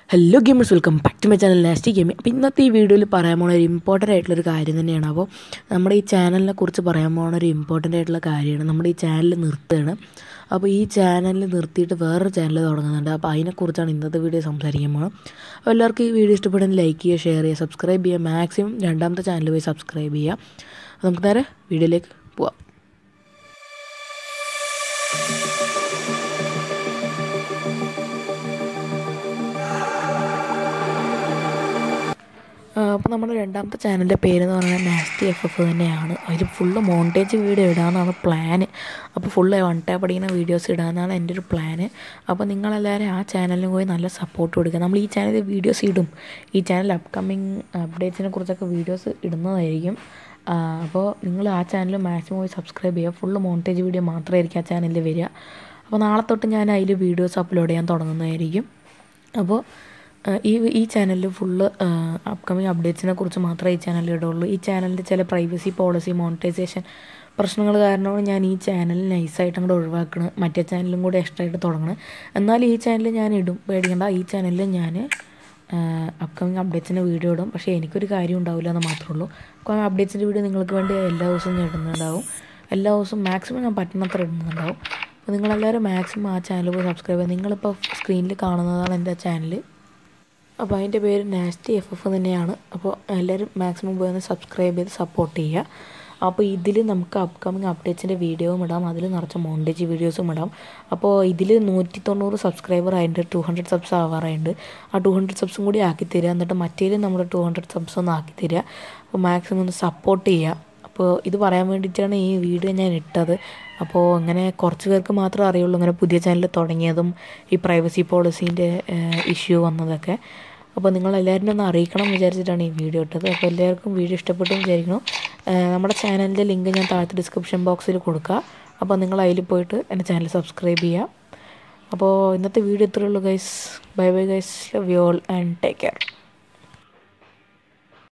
hello gamers welcome back to my channel last gaming അപ്പോൾ ഇന്നത്തെ ഈ വീഡിയോയിൽ പറയാൻ പോകുന്ന ഒരു ഇമ്പോർട്ടൻ്റ് ആയിട്ടുള്ളൊരു കാര്യം തന്നെയാണ് അപ്പോൾ നമ്മുടെ ഈ ചാനലിനെ കുറിച്ച് പറയാൻ പോകുന്ന ഒരു ഇമ്പോർട്ടൻ്റ് ആയിട്ടുള്ള കാര്യമാണ് നമ്മുടെ ഈ ചാനൽ നിർത്തുകയാണ് അപ്പോൾ ഈ ചാനൽ നിർത്തിയിട്ട് വേറൊരു ചാനൽ തുടങ്ങുന്നുണ്ട് അപ്പോൾ അതിനെക്കുറിച്ചാണ് ഇന്നത്തെ വീഡിയോ സംസാരിക്കാൻ പോകുന്നത് അപ്പോൾ എല്ലാവർക്കും ഈ വീഡിയോ ഇഷ്ടപ്പെടുന്ന ലൈക്ക് ചെയ്യുക ഷെയർ ചെയ്യുക സബ്സ്ക്രൈബ് ചെയ്യുക മാക്സിമം രണ്ടാമത്തെ ചാനൽ പോയി സബ്സ്ക്രൈബ് ചെയ്യുക അപ്പോൾ നമുക്ക് നേരെ വീഡിയോയിലേക്ക് പോവാം അപ്പോൾ നമ്മുടെ രണ്ടാമത്തെ ചാനലിൻ്റെ പേരെന്ന് പറയുന്നത് നാസ്റ്റി എഫ് എഫ് തന്നെയാണ് അതിൽ ഫുള്ള് മോണ്ടേജ് വീഡിയോ ഇടാമെന്നാണ് പ്ലാന് അപ്പോൾ ഫുള്ള് വൺ ടാപ്പ് അടിക്കുന്ന വീഡിയോസ് ഇടാമെന്നാണ് എൻ്റെ ഒരു പ്ലാന് അപ്പോൾ നിങ്ങളെല്ലാവരും ആ ചാനലിന് പോയി നല്ല സപ്പോർട്ട് കൊടുക്കുക നമ്മൾ ഈ ചാനലിൽ വീഡിയോസ് ഇടും ഈ ചാനൽ അപ്കമ്മിങ് അപ്ഡേറ്റ്സിനെ കുറിച്ചൊക്കെ വീഡിയോസ് ഇടുന്നതായിരിക്കും അപ്പോൾ നിങ്ങൾ ആ ചാനൽ മാക്സിമം പോയി സബ്സ്ക്രൈബ് ചെയ്യുക ഫുള്ള് മോണ്ടേജ് വീഡിയോ മാത്രമായിരിക്കും ആ ചാനലിൽ വരിക അപ്പോൾ നാളെ തൊട്ട് ഞാൻ അതിൽ വീഡിയോസ് അപ്ലോഡ് ചെയ്യാൻ തുടങ്ങുന്നതായിരിക്കും അപ്പോൾ ഈ ഈ ചാനലിൽ ഫുള്ള് അപ്കമിങ് അപ്ഡേറ്റ്സിനെ കുറിച്ച് മാത്രമേ ഈ ചാനലിൽ ഇടുള്ളൂ ഈ ചാനലിൻ്റെ ചില പ്രൈവസി പോളിസി മോണിറ്റൈസേഷൻ പ്രശ്നങ്ങൾ കാരണമാണ് ഞാൻ ഈ ചാനൽ നൈസായിട്ട് അങ്ങോട്ട് ഒഴിവാക്കുന്നത് മറ്റേ ചാനലും കൂടെ എക്സ്ട്രാ ആയിട്ട് തുടങ്ങണം എന്നാൽ ഈ ചാനൽ ഞാൻ ഇടും പേടിക്കേണ്ട ഈ ചാനലിൽ ഞാൻ അപ്കമിങ് അപ്ഡേറ്റ്സിൻ്റെ വീഡിയോ ഇടും പക്ഷേ എനിക്കൊരു കാര്യം ഉണ്ടാവില്ല എന്ന് മാത്രമേ ഉള്ളൂ അപ്പോൾ അപ്ഡേറ്റ്സിൻ്റെ വീഡിയോ നിങ്ങൾക്ക് വേണ്ടി എല്ലാ ദിവസവും ഞാൻ ഇടുന്നുണ്ടാവും എല്ലാ ദിവസവും മാക്സിമം ഞാൻ പറ്റുന്നത്ര ഇടുന്നുണ്ടാവും അപ്പോൾ നിങ്ങളെല്ലാവരും മാക്സിമം ആ ചാനൽ പോയി സബ്സ്ക്രൈബ് ചെയ്യുക നിങ്ങളിപ്പോൾ സ്ക്രീനിൽ കാണുന്നതാണ് എൻ്റെ ചാനൽ അപ്പോൾ അതിൻ്റെ പേര് നാസ്റ്റി എഫ് എഫ് തന്നെയാണ് അപ്പോൾ എല്ലാവരും മാക്സിമം പോയി ഒന്ന് സബ്സ്ക്രൈബ് ചെയ്ത് സപ്പോർട്ട് ചെയ്യുക അപ്പോൾ ഇതിൽ നമുക്ക് അപ്കമിങ് അപ്ഡേറ്റ്സിൻ്റെ വീഡിയോയും ഇടാം അതിൽ നിറച്ച മോണ്ടേജ് വീഡിയോസും ഇടാം അപ്പോൾ ഇതിൽ നൂറ്റി തൊണ്ണൂറ് സബ്സ്ക്രൈബർ ആയിട്ട് ടു ഹൺഡ്രഡ് സബ്സ് ആവാറായിട്ട് ആ ടു ഹൺഡ്രഡ് സബ്സും കൂടി ആക്കി തരിക എന്നിട്ട് മറ്റേലും നമ്മുടെ ടു ഹൺഡ്രഡ് സബ്സ് ഒന്ന് ആക്കി തരിക അപ്പോൾ മാക്സിമം ഒന്ന് സപ്പോർട്ട് ചെയ്യുക അപ്പോൾ ഇത് പറയാൻ വേണ്ടിയിട്ടാണ് ഈ വീഡിയോ ഞാൻ ഇട്ടത് അപ്പോൾ അങ്ങനെ കുറച്ച് പേർക്ക് മാത്രമേ അറിയുള്ളൂ അങ്ങനെ പുതിയ ചാനൽ തുടങ്ങിയതും ഈ പ്രൈവസി പോളിസീൻ്റെ ഇഷ്യൂ വന്നതൊക്കെ അപ്പോൾ നിങ്ങൾ എല്ലാവരും ഒന്ന് അറിയിക്കണം എന്ന് വിചാരിച്ചിട്ടാണ് ഈ വീഡിയോ ഇട്ടത് അപ്പോൾ എല്ലാവർക്കും വീഡിയോ ഇഷ്ടപ്പെട്ടു വിചാരിക്കുന്നു നമ്മുടെ ചാനലിൻ്റെ ലിങ്ക് ഞാൻ താഴത്തെ ഡിസ്ക്രിപ്ഷൻ ബോക്സിൽ കൊടുക്കുക അപ്പോൾ നിങ്ങൾ അതിൽ പോയിട്ട് എൻ്റെ ചാനൽ സബ്സ്ക്രൈബ് ചെയ്യുക അപ്പോൾ ഇന്നത്തെ വീഡിയോ ഇത്രയേ ഉള്ളൂ guys bye bye guys love you all and take care